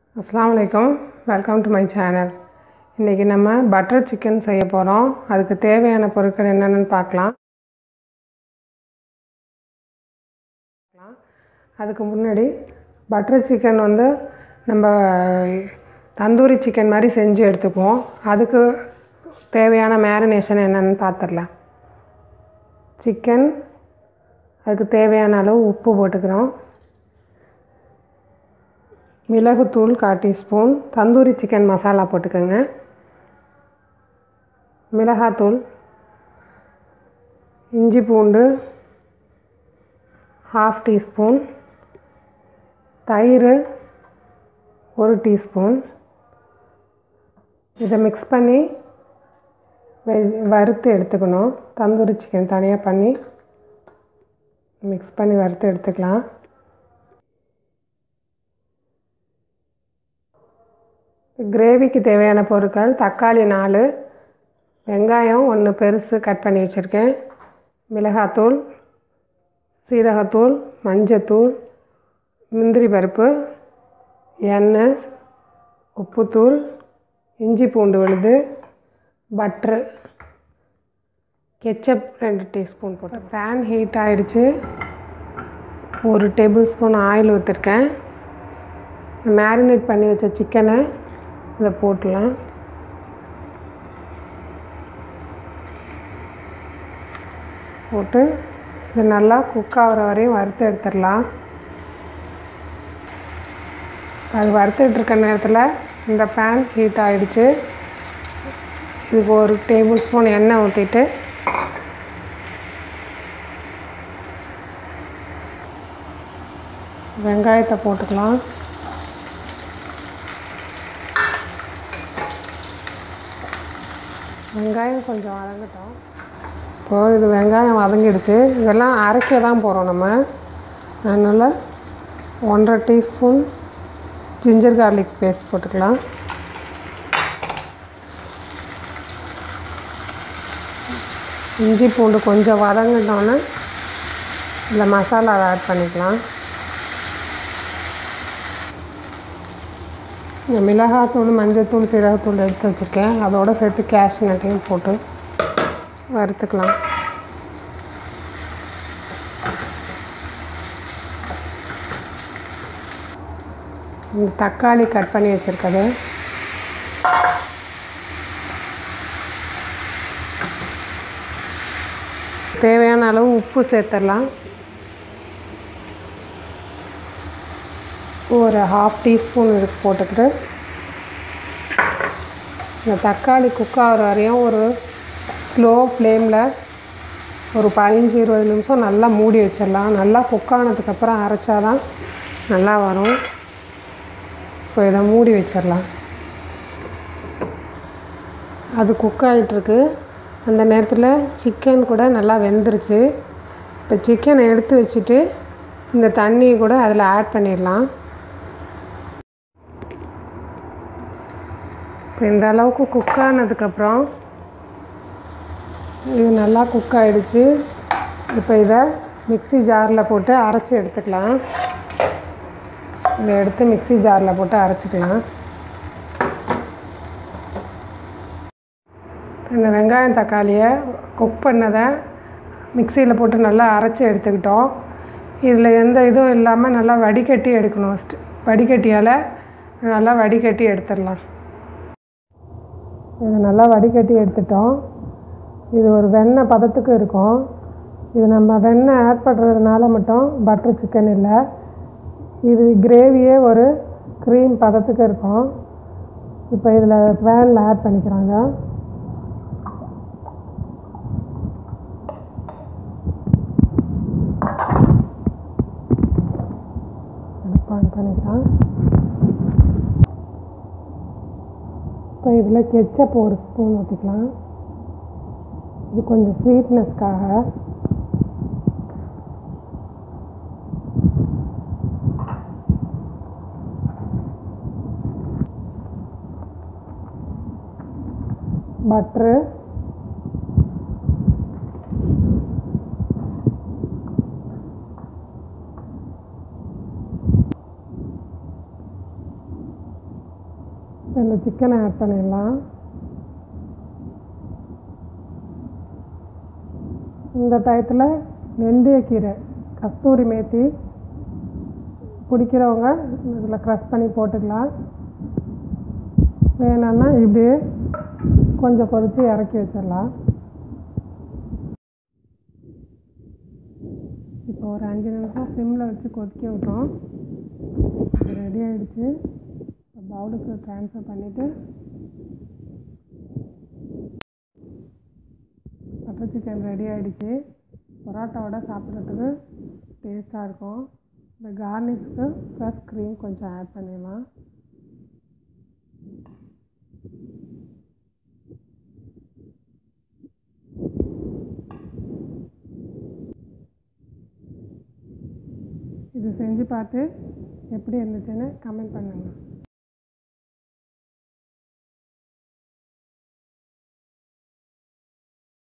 அஸ்ஸலாமு அலைக்கும் welcome to my channel இன்றைக்கி நம்ம பட்டர் சிக்கன் செய்ய போகிறோம் அதுக்கு தேவையான பொருட்கள் என்னென்னு பார்க்கலாம் அதுக்கு முன்னாடி பட்டர் சிக்கன் வந்து நம்ம தந்தூரி சிக்கன் மாதிரி செஞ்சு எடுத்துக்குவோம் அதுக்கு தேவையான மேரினேஷன் என்னென்னு பார்த்துடலாம் சிக்கன் அதுக்கு தேவையான அளவு உப்பு போட்டுக்கிறோம் மிளகுத்தூள் கால் டீஸ்பூன் தந்தூரி சிக்கன் மசாலா போட்டுக்கோங்க மிளகாத்தூள் இஞ்சி பூண்டு ஹாஃப் டீஸ்பூன் தயிர் ஒரு டீஸ்பூன் இதை மிக்ஸ் பண்ணி வெ வறுத்து எடுத்துக்கணும் தந்தூரி சிக்கன் தனியாக பண்ணி மிக்ஸ் பண்ணி வறுத்து எடுத்துக்கலாம் கிரேவிக்கு தேவையான பொருட்கள் தக்காளி நாலு வெங்காயம் ஒன்று பெருசு கட் பண்ணி வச்சுருக்கேன் மிளகாத்தூள் சீரகத்தூள் மஞ்சத்தூள் முந்திரி பருப்பு எண்ணெய் உப்புத்தூள் இஞ்சி பூண்டு விழுது பட்ரு கெச்சப் ரெண்டு டீஸ்பூன் போட்டு பேன் ஹீட் ஆகிடுச்சு ஒரு டேபிள் ஸ்பூன் ஆயில் ஊற்றிருக்கேன் மேரினேட் பண்ணி வச்ச சிக்கனை இதை போட்டுடலாம் போட்டு இது நல்லா குக் ஆகிற வரையும் வறுத்து எடுத்துடலாம் அது வறுத்துட்ருக்க நேரத்தில் இந்த பேன் ஹீட் ஆகிடுச்சு இதுக்கு ஒரு டேபிள் ஸ்பூன் எண்ணெய் ஊற்றிட்டு வெங்காயத்தை போட்டுக்கலாம் வெங்காயம் கொஞ்சம் வதங்கட்டும் இப்போது இது வெங்காயம் வதங்கிடுச்சு இதெல்லாம் அரைக்க தான் போகிறோம் நம்ம அதனால் ஒன்றரை டீஸ்பூன் ஜிஞ்சர் கார்லிக் பேஸ்ட் போட்டுக்கலாம் இஞ்சி பூண்டு கொஞ்சம் வதங்கிட்டோன்னே இதில் மசாலாவை ஆட் பண்ணிக்கலாம் இந்த மிளகாத்தூள் மஞ்சத்தூள் சீரகத்தூள் எடுத்து வச்சுருக்கேன் அதோடு சேர்த்து கேஷ் நட்டையும் போட்டு வறுத்துக்கலாம் தக்காளி கட் பண்ணி வச்சுருக்கது தேவையான அளவு உப்பு சேர்த்துடலாம் ஒரு ஹாஃப் டீஸ்பூன் இதுக்கு போட்டுக்கிட்டு இந்த தக்காளி குக் ஆகிற வரையும் ஒரு ஸ்லோ ஃப்ளேமில் ஒரு பதினஞ்சு இருபது நிமிஷம் நல்லா மூடி வச்சிடலாம் நல்லா குக் ஆனதுக்கப்புறம் அரைச்சா தான் நல்லா வரும் இப்போ இதை மூடி வச்சிடலாம் அது குக் ஆகிட்டுருக்கு அந்த நேரத்தில் சிக்கன் கூட நல்லா வெந்துருச்சு இப்போ சிக்கனை எடுத்து வச்சுட்டு இந்த தண்ணியை கூட அதில் ஆட் பண்ணிடலாம் இப்போ இந்த அளவுக்கு குக் ஆனதுக்கப்புறம் இது நல்லா குக் ஆகிடுச்சு இப்போ இதை மிக்சி ஜாரில் போட்டு அரைச்சி எடுத்துக்கலாம் இதை எடுத்து மிக்சி ஜாரில் போட்டு அரைச்சிக்கலாம் இந்த வெங்காயம் தக்காளியை குக் பண்ணதை மிக்சியில் போட்டு நல்லா அரைச்சி எடுத்துக்கிட்டோம் இதில் எந்த இதுவும் இல்லாமல் நல்லா வடிகட்டி எடுக்கணும் ஃபஸ்ட்டு வடிகட்டியால் நல்லா வடிகட்டி எடுத்துடலாம் இது நல்லா வடிகட்டி எடுத்துட்டோம் இது ஒரு வெண்ணெய் பதத்துக்கு இருக்கும் இது நம்ம வெண்ணெய் ஆட் பண்ணுறதுனால மட்டும் பட்டர் சிக்கன் இல்லை இது கிரேவியே ஒரு க்ரீம் பதத்துக்கு இருக்கும் இப்போ இதில் பேனில் ஆட் பண்ணிக்கிறாங்க ஆன் பண்ணிக்கலாம் இப்போ இதில் கெச்சப் ஒரு ஸ்பூன் ஊற்றிக்கலாம் இது கொஞ்சம் ஸ்வீட்னஸ்க்காக பட்ரு இப்போ இந்த சிக்கனை ஆட் பண்ணிடலாம் இந்த டயத்தில் வெந்தயக்கீரை கஸ்தூரி மேத்தி பிடிக்கிறவங்க இதில் க்ரஷ் பண்ணி போட்டுக்கலாம் வேணும்னா இப்படியே கொஞ்சம் கொதித்து இறக்கி வச்சிடலாம் இப்போ ஒரு அஞ்சு நிமிஷம் சிம்மில் வச்சு கொதிக்க விட்டோம் ரெடி ஆகிடுச்சு இப்போ பவுலுக்கு ட்ரான்ஸ்ஃபர் பண்ணிவிட்டு பட்டர் சிக்கன் ரெடி ஆகிடுச்சு பரோட்டாவோட சாப்பிட்றதுக்கு டேஸ்ட்டாக இருக்கும் இந்த கார்னிஷ்க்கு ஃப்ரெஷ் க்ரீம் கொஞ்சம் ஆட் பண்ணிடலாம் இது செஞ்சு பார்த்து எப்படி இருந்துச்சுன்னு கமெண்ட் பண்ணுங்கள்